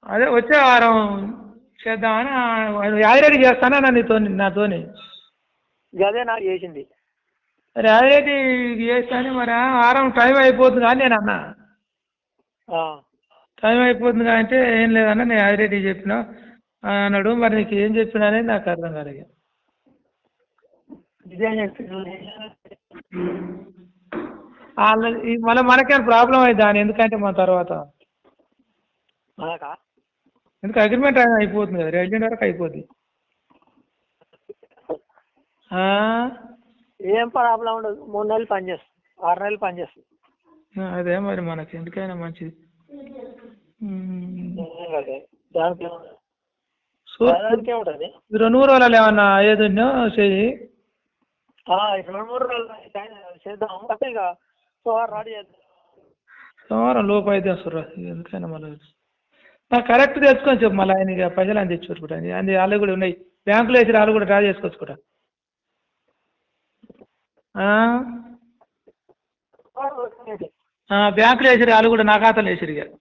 అదే వచ్చే వారం చేద్దామని యాదిరెడ్డి చేస్తానా నీతో నాతోని గదే నాకు చేసింది యాదిరెడ్డి చేస్తాను మరి ఆ వారం టైం అయిపోతుంది కానీ నేను అన్నా ఆ. టైం అయిపోతుంది కానీ అంటే ఏం లేదన్న నేను యాదిరెడ్డి చెప్పిన ఆ అన్నాడు మరి నీకు ఏం చెప్పినా అనేది నాకు అర్థం కాలేదు ఇదే చెప్పిండు. వాళ్ళ మళ్ళీ మనకేం ప్రాబ్లం అవుతుంది దాని ఎందుకంటే మన తర్వాత మనకా ఎందుకు అగ్రిమెంట్ అయిపోతుంది కదా ఎల్లుండి వరకు అయిపోద్ది ఆ? ఏం ప్రాబ్లం ఉండదు మూడు నెలలు పని చేస్తుంది ఆరు నెలలు పని చేస్తుంది అదే మరి మనకి ఎందుకైనా మంచిది ఉమ్. అదే. దానికి ఏముండదు. సో దానికి ఏముంటుంది రెండు మూడు రోజులు ఏమన్నా ఏదో చెయ్యి ఆ, ఈ రెండు మూడు రోజులు టైం చేద్దాం అంటే ఇక సోమవారం రెడీ చేద్దాం సోమవారం లోపు అయితే వస్తుర్రా ఎందుకైనా మళ్ళీ నాకు కరెక్ట్ తెచ్చుకొని చెప్పు మళ్ళీ ఆయన ఇక పైసలు అని తెచ్చుకోవచ్చు అది వాళ్ళు కూడా ఉన్నాయి బ్యాంకులో వేసి వాళ్ళు కూడా డ్రా చేసుకోవచ్చు కూడా ఆ? ఆ, బ్యాంకులో వేసిరు వాళ్ళు కూడా నా ఖాతాలో వేసిరు ఇక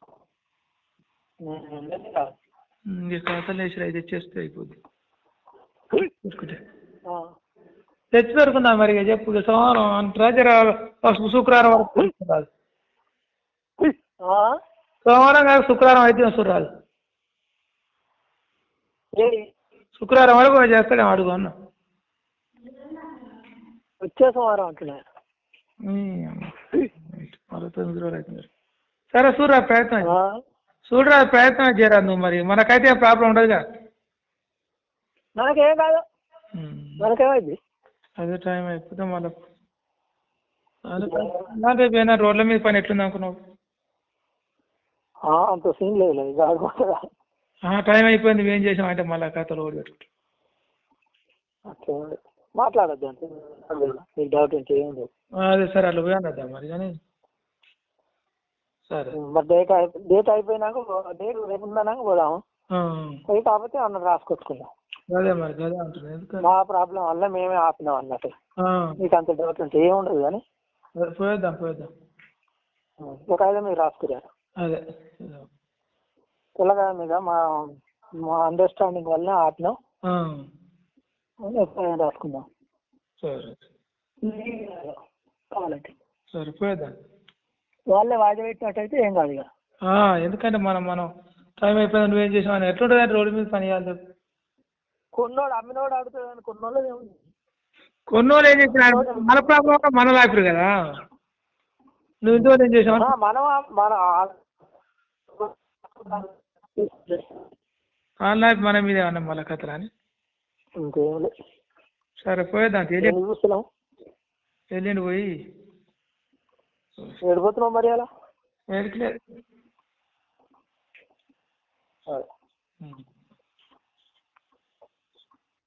ఉమ్, ఇక ఖాతాలో వేసిరు అయితే తెచ్చేస్తే అయిపోద్ది చూసుకుంటే ఆ. తెచ్చి దొరుకుందాం మరి ఇక చెప్పు ఇక సోమవారం ట్రెజర్ శుక్రవారం వరకు రాదు ఆ? సోమవారం కాదు శుక్రవారం అయితే వస్తారు రాదు ఏది? శుక్రవారం వరకు చేస్తాడే అడుగు అన్న వచ్చే సోమవారం అంటున్నా మరో తొమ్మిది రోజులు అవుతుంది సరే చూడరా ప్రయత్నం ఆ? చూడరా ప్రయత్నం చేయరా నువ్వు మరి మనకైతే ఏం ప్రాబ్లం ఉండదుగా మనకేం కాదు ఉమ్. మనకేమైంది అదే టైం అయిపోతే మళ్ళీ రేపు ఏమైనా రోడ్ల మీద పని ఎట్లుంది అనుకున్నావు ఆ, అంత సీన్ లేదు ఇక ఆడుకుంటా ఆ, టైం అయిపోయింది నువ్వేం చేసావు అంటే మళ్ళీ కథలు ఓడి పెట్టుకుంటా మాట్లాడద్దు అంటే మీకు డౌట్ ఉంటే ఏం లేదు అదే సరే అట్లా పోయి అన్నద్దాం మరి కానీ సరే మరి డేట్ అయిపో డేట్ అయిపోయినాక డేట్ రేపు ఉందన్నాక పోదాము ఆ, పోయి కాకపోతే అన్న రాసుకొచ్చుకుందాం అదే మరి అదే అంటున్నా ఎందుకంటే మా ప్రాబ్లం వల్ల మేమే ఆపినాం అన్నట్టు ఆ, మీకు అంత డౌట్ ఉంటే ఏం ఉండదు కానీ అదే పోయేద్దాం పోయేద్దాం ఒక ఐదు మీరు రాసుకున్నారు అదే తెల్లగాయ మీద మా మా అండర్స్టాండింగ్ వల్ల ఆపినాం ఆ, ఎప్పుడైనా రాసుకుందాం సరే కావాలంటే సరే పోయేద్దాం వాళ్ళే వాయిదా పెట్టినట్టయితే ఏం కాదు ఇక ఆ, ఎందుకంటే మనం మనం టైం అయిపోయింది నువ్వేం చేసావు అని ఎట్లుంటుంది అంటే రోడ్డు మీద పని చేయాలి చెప్పు. కొన్నోడు అమ్మినోడు అడుగుతాడు కానీ కొన్నోళ్ళు ఏముంది కొన్నోళ్ళు ఏం చేసిన మన ప్రాబ్లం మన లాపరు కదా నువ్వు ఇంట్లో ఏం చేసావు ఆ, మనం మన ఆన్లైన్ మన మీద ఏమన్నా మళ్ళీ కథలు అని ఇంకేం లేదు సరే పోయేద్దాం తెలియదు ఏం చూస్తున్నాం వెళ్ళండి పోయి ఏడిపోతున్నాం మరి అలా వెళ్ళట్లేదు సరే ఉం.